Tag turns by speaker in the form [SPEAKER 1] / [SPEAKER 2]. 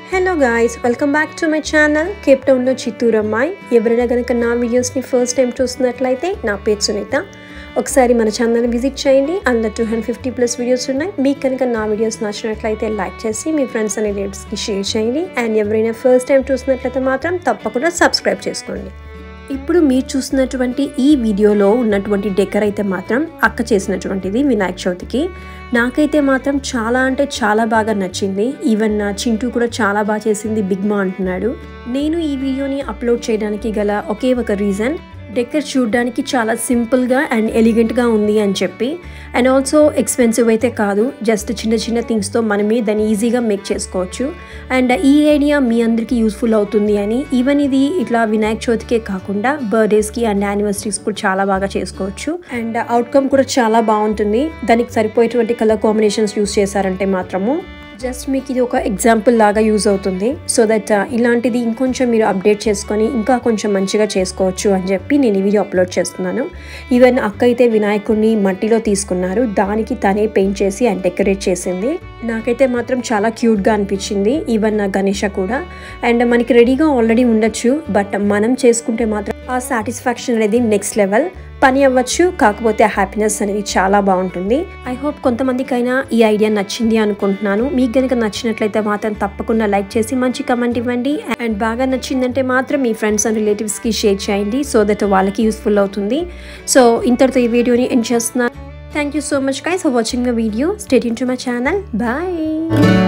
[SPEAKER 1] hello guys welcome back to my channel Cape టౌన్లో చిత్తూరు అమ్మాయి ఎవరైనా కనుక నా వీడియోస్ని ఫస్ట్ టైం చూస్తున్నట్లయితే నా పేరు సునీత ఒకసారి మన ఛానల్ని విజిట్ చేయండి అందులో two hundred fifty plus videos ఉన్నాయి మీకు కనుక నా వీడియోస్ నచ్చినట్లయితే లైక్ చేసి మీ ఫ్రెండ్స్ అండ్ రిలేటివ్స్కి షేర్ చేయండి అండ్ ఎవరైనా ఫస్ట్ టైం చూసినట్లయితే మాత్రం తప్పకుండా సబ్స్క్రైబ్ చేసుకోండి ఇప్పుడు మీరు చూసినటువంటి ఈ వీడియోలో ఉన్నటువంటి డెకర్ అయితే మాత్రం అక్క చేసినటువంటిది వినాయక చవితికి నాకైతే మాత్రం చాలా అంటే చాలా బాగా నచ్చింది ఈవెన్ నా చింటూ కూడా చాలా బాగా చేసింది బిగ్ మా అంటున్నాడు నేను ఈ వీడియోని అప్లోడ్ చేయడానికి గల ఒకే ఒక రీజన్ డెక్కర్ చూడడానికి చాలా సింపుల్గా అండ్ ఎలిగెంట్గా ఉంది అని చెప్పి అండ్ ఆల్సో ఎక్స్పెన్సివ్ అయితే కాదు జస్ట్ చిన్న చిన్న థింగ్స్తో మనమే దాన్ని ఈజీగా మేక్ చేసుకోవచ్చు అండ్ ఈ ఐడియా మీ అందరికీ యూస్ఫుల్ అవుతుంది అని ఈవెన్ ఇది ఇట్లా వినాయక చవితికే కాకుండా బర్త్డేస్కి అండ్ యానివర్సరీస్ కూడా చాలా బాగా చేసుకోవచ్చు అండ్ అవుట్కమ్ కూడా చాలా బాగుంటుంది దానికి సరిపోయేటువంటి కలర్ కాంబినేషన్స్ యూస్ చేశారంటే మాత్రము జస్ట్ మీకు ఇది ఒక ఎగ్జాంపుల్ లాగా యూజ్ అవుతుంది సో దట్ ఇలాంటిది ఇంకొంచెం మీరు అప్డేట్ చేసుకొని ఇంకా కొంచెం మంచిగా చేసుకోవచ్చు అని చెప్పి నేను ఈ వీడియో అప్లోడ్ చేస్తున్నాను ఈవెన్ అక్క అయితే వినాయకుడిని మట్టిలో తీసుకున్నారు దానికి తనే పెయింట్ చేసి అండ్ డెకరేట్ చేసింది నాకైతే మాత్రం చాలా క్యూట్గా అనిపించింది ఈవెన్ నా గణేష కూడా అండ్ మనకి రెడీగా ఆల్రెడీ ఉండొచ్చు బట్ మనం చేసుకుంటే మాత్రం ఆ సాటిస్ఫాక్షన్ అనేది నెక్స్ట్ లెవెల్ పని అవ్వచ్చు కాకపోతే ఆ హ్యాపీనెస్ అనేది చాలా బాగుంటుంది ఐ హోప్ కొంతమందికైనా ఈ ఐడియా నచ్చింది అనుకుంటున్నాను మీకు కనుక నచ్చినట్లయితే మాత్రం తప్పకుండా లైక్ చేసి మంచి కమెంట్ ఇవ్వండి అండ్ బాగా నచ్చిందంటే మాత్రం మీ ఫ్రెండ్స్ అండ్ రిలేటివ్స్కి షేర్ చేయండి సో దట్ వాళ్ళకి యూస్ఫుల్ అవుతుంది సో ఇంతటితో ఈ వీడియోని ఎండ్ చేస్తున్నాను thank you so much guys for watching the video stay ఇన్ టు మై ఛానల్ బాయ్